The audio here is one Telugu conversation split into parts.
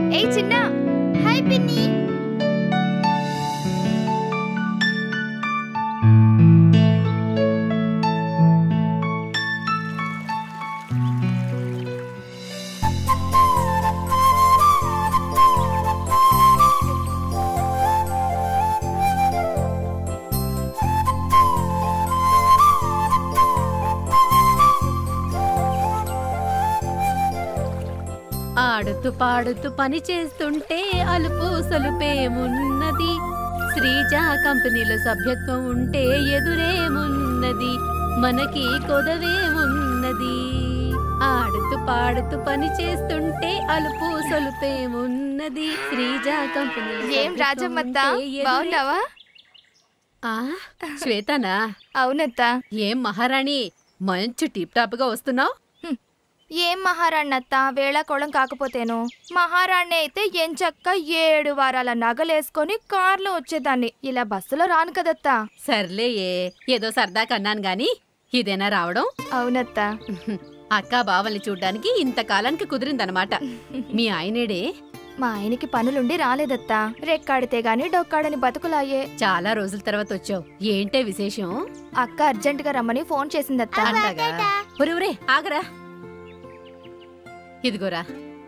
ఏ చిన్న హాయ్ పిన్ని ఆడుతూ పాడుతూ పని చేస్తుంటే అలుపు సలుపేమున్నది శ్రీజ కంపెనీలో సభ్యత్వం ఉంటే ఎదురేమున్నది మనకి కొదవేమున్నది ఆడుతూ పాడుతూ పని చేస్తుంటే అలుపు సలుపేమున్నది శ్రీజ కంపెనీలో ఏం సభ్యత్వం రాజమ్మత్త ఉంటే ఎదురే- బాగున్నావా ఆ, శ్వేతనా అవునత్త ఏం మహారాణి మంచి టిప్ టాప్ గా వస్తున్నావు ఏం మహారాణ్ణత్త వేళాకోళం కాకపోతేను మహారాణి అయితే ఎంచక్క ఏడు వారాల నగలేసుకొని కార్లో వచ్చేదాన్ని ఇలా బస్సులో రాను కదత్తా సర్లే ఏ ఏదో సరదా కన్నాను గాని ఇదేనా రావడం అవునత్త అక్క బావల్ని చూడ్డానికి ఇంతకాలానికి కుదిరిందనమాట మీ ఆయనేడే మా ఆయనకి పనులుండి రాలేదత్తా రెక్కాడితే గాని డొక్కాడని బతుకులాయే చాలా రోజుల తర్వాత వచ్చావు ఏంటే విశేషం అక్క అర్జెంట్ గా రమ్మని ఫోన్ చేసిందత్తా అంతగా ఒరే ఒరే ఆగరా ఇదిగోరా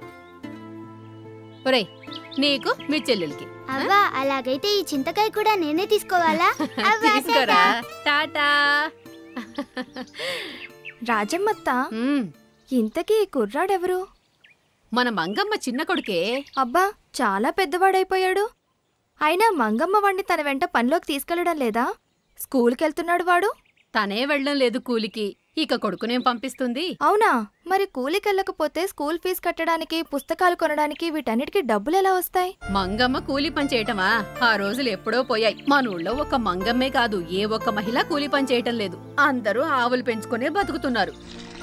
ఒరే నీకు మీ చెల్లెలకి అవ్వా అలాగైతే ఈ చింతకాయ కూడా నేనే తీసుకోవాలా అవ్వా, తీసుకోరా టాటా రాజమ్మత్త ఉమ్, ఇంతకీ ఈ కుర్రాడెవరు మన మంగమ్మ చిన్న కొడుకే అబ్బా చాలా పెద్దవాడైపోయాడు అయినా మంగమ్మ వాణ్ణి తన వెంట పనిలోకి తీసుకెళ్లడం లేదా స్కూల్కి వెళ్తున్నాడు వాడు తనే వెళ్ళడం లేదు కూలికి ఇక కొడుకునేం పంపిస్తుంది అవునా మరి కూలికి వెళ్ళకపోతే స్కూల్ ఫీజు కట్టడానికి పుస్తకాలు కొనడానికి వీటన్నిటికీ డబ్బులు ఎలా వస్తాయి మంగమ్మ కూలి పని చేయటమా ఆ రోజులు ఎప్పుడో పోయాయి మన ఊళ్ళో ఒక మంగమ్మే కాదు ఏ ఒక్క మహిళ కూలి పని చేయటం లేదు అందరూ ఆవులు పెంచుకునే బతుకుతున్నారు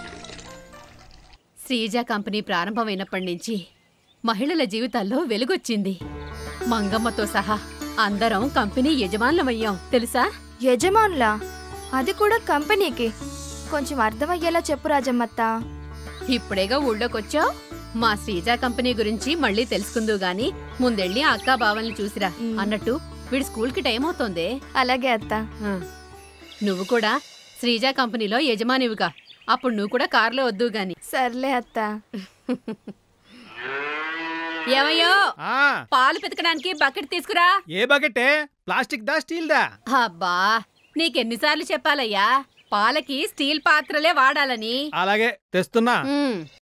శ్రీజ కంపెనీ ప్రారంభమైనప్పటి నుంచి మహిళల జీవితాల్లో వెలుగొచ్చింది మంగమ్మతో సహా అందరం కంపెనీ యజమానులమయ్యాం తెలుసా యజమానులా అది కూడా కంపెనీకి కొంచెం అర్థమయ్యేలా చెప్పు రాజమ్మత్త ఇప్పుడేగా ఊళ్ళోకొచ్చావు మా శ్రీజ కంపెనీ గురించి మళ్ళీ తెలుసుకుందు గాని ముందెళ్ళి ఆ అక్కా బావల్ని చూసిరా మ్. అన్నట్టు వీడి స్కూల్కి టైం అవుతోందే అలాగే అత్త ఆ. నువ్వు కూడా శ్రీజ కంపెనీలో యజమానివిగా అప్పుడు నువ్వు కూడా కారులో వద్దు గాని సర్లే అత్త ఏమయ్యో ఆ పాలు పితకడానికి బకెట్ తీసుకురా ఏ బకెటే ప్లాస్టిక్ దా స్టీల్ దా అబ్బా నీకెన్నిసార్లు చెప్పాలయ్యా పాలకి స్టీల్ పాత్రలే వాడాలని అలాగే తెస్తున్నా ఉమ్.